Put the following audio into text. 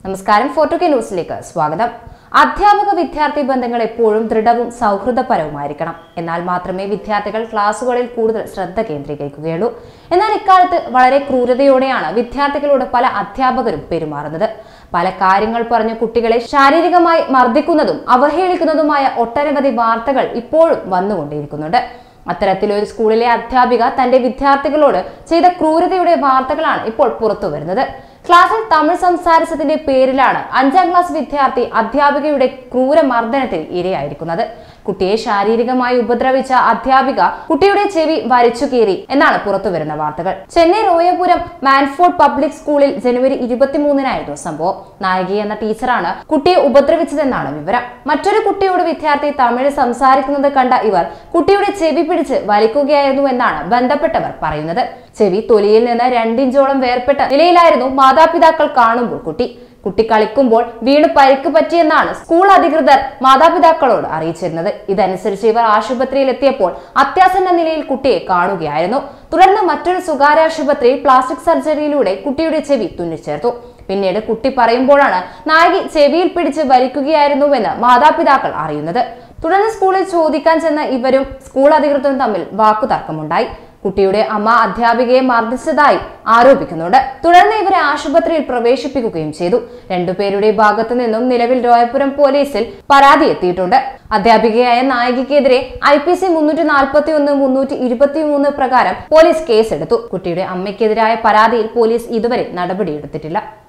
നമസ്കാരം photo K ന്യൂസിലേക്ക് സ്വാഗതം അധ്യാപക വിദ്യാർത്ഥി ബന്ധങ്ങൾ എപ്പോഴും ദൃഢവും സൗഹൃദപരവുമായിരിക്കണം എന്നാൽ മാത്രമേ വിദ്യാർത്ഥികൾ ക്ലാസുകളിൽ കൂടുതൽ ശ്രദ്ധ കേന്ദ്രീകരിക്കുകയുള്ളൂ എന്നാൽ ഇക്കാലത്ത് വളരെ ക്രൂരതയോടെയാണ് വിദ്യാർത്ഥികളോട് പല അധ്യാപകരും പെരുമാറുന്നത് പല കാര്യങ്ങൾ പറഞ്ഞ് കുട്ടികളെ ശാരീരികമായി മർദ്ദിക്കുന്നതും അവഹേളിക്കുന്നതുമായ ഒട്ടനവധി വാർത്തകൾ ഇപ്പോഴും വന്നുകൊണ്ടിരിക്കുന്നുണ്ട് അത്തരത്തിലൊരു സ്കൂളിലെ അധ്യാപിക തന്റെ വിദ്യാർത്ഥികളോട് ചെയ്ത ക്രൂരതയുടെ വാർത്തകളാണ് ഇപ്പോൾ പുറത്തു വരുന്നത് ക്ലാസ്സിൽ തമിഴ് സംസാരിച്ചതിന്റെ പേരിലാണ് അഞ്ചാം ക്ലാസ് വിദ്യാർത്ഥി അധ്യാപികയുടെ ക്രൂര മർദ്ദനത്തിൽ ഇരയായിരിക്കുന്നത് കുട്ടിയെ ശാരീരികമായി ഉപദ്രവിച്ച അധ്യാപിക കുട്ടിയുടെ ചെവി വരച്ചു കീറി എന്നാണ് പുറത്തുവരുന്ന വാർത്തകൾ ചെന്നൈ റോയപുരം മാൻഫോർഡ് പബ്ലിക് സ്കൂളിൽ ജനുവരി ഇരുപത്തിമൂന്നിനായിരുന്നു സംഭവം നായിക എന്ന ടീച്ചറാണ് കുട്ടിയെ ഉപദ്രവിച്ചതെന്നാണ് വിവരം മറ്റൊരു കുട്ടിയോട് വിദ്യാർത്ഥി തമിഴ് സംസാരിക്കുന്നത് കണ്ട ഇവർ കുട്ടിയുടെ ചെവി പിടിച്ച് വലിക്കുകയായിരുന്നു എന്നാണ് ബന്ധപ്പെട്ടവർ പറയുന്നത് ചെവി തൊലിയിൽ നിന്ന് രണ്ടിഞ്ചോളം വേർപെട്ട നിലയിലായിരുന്നു മാതാപിതാക്കൾ കാണുമ്പോൾ കുട്ടി കുട്ടി കളിക്കുമ്പോൾ വീണ് പരിക്ക് പറ്റിയെന്നാണ് സ്കൂൾ അധികൃതർ മാതാപിതാക്കളോട് അറിയിച്ചിരുന്നത് ഇതനുസരിച്ച് ഇവർ ആശുപത്രിയിൽ എത്തിയപ്പോൾ അത്യാസന്ന നിലയിൽ കുട്ടിയെ കാണുകയായിരുന്നു തുടർന്ന് മറ്റൊരു സ്വകാര്യ ആശുപത്രിയിൽ പ്ലാസ്റ്റിക് സർജറിയിലൂടെ കുട്ടിയുടെ ചെവി തുന്നിച്ചേർത്തു പിന്നീട് കുട്ടി പറയുമ്പോഴാണ് നായകി ചെവിയിൽ പിടിച്ച് വലിക്കുകയായിരുന്നുവെന്ന് മാതാപിതാക്കൾ അറിയുന്നത് തുടർന്ന് സ്കൂളിൽ ചോദിക്കാൻ ചെന്ന ഇവരും സ്കൂൾ അധികൃതരും തമ്മിൽ വാക്കുതർക്കമുണ്ടായി കുട്ടിയുടെ അമ്മ അധ്യാപികയെ മർദ്ദിച്ചതായി ആരോപിക്കുന്നുണ്ട് തുടർന്ന് ഇവരെ ആശുപത്രിയിൽ പ്രവേശിപ്പിക്കുകയും ചെയ്തു രണ്ടുപേരുടെ ഭാഗത്തു നിന്നും നിലവിൽ രായപുരം പോലീസിൽ പരാതി എത്തിയിട്ടുണ്ട് അധ്യാപികയായ നായികയ്ക്കെതിരെ ഐ പി സി മുന്നൂറ്റി നാൽപ്പത്തി ഒന്ന് മുന്നൂറ്റി ഇരുപത്തി മൂന്ന് പ്രകാരം പോലീസ് കേസെടുത്തു കുട്ടിയുടെ അമ്മയ്ക്കെതിരായ പരാതിയിൽ പോലീസ് ഇതുവരെ നടപടിയെടുത്തിട്ടില്ല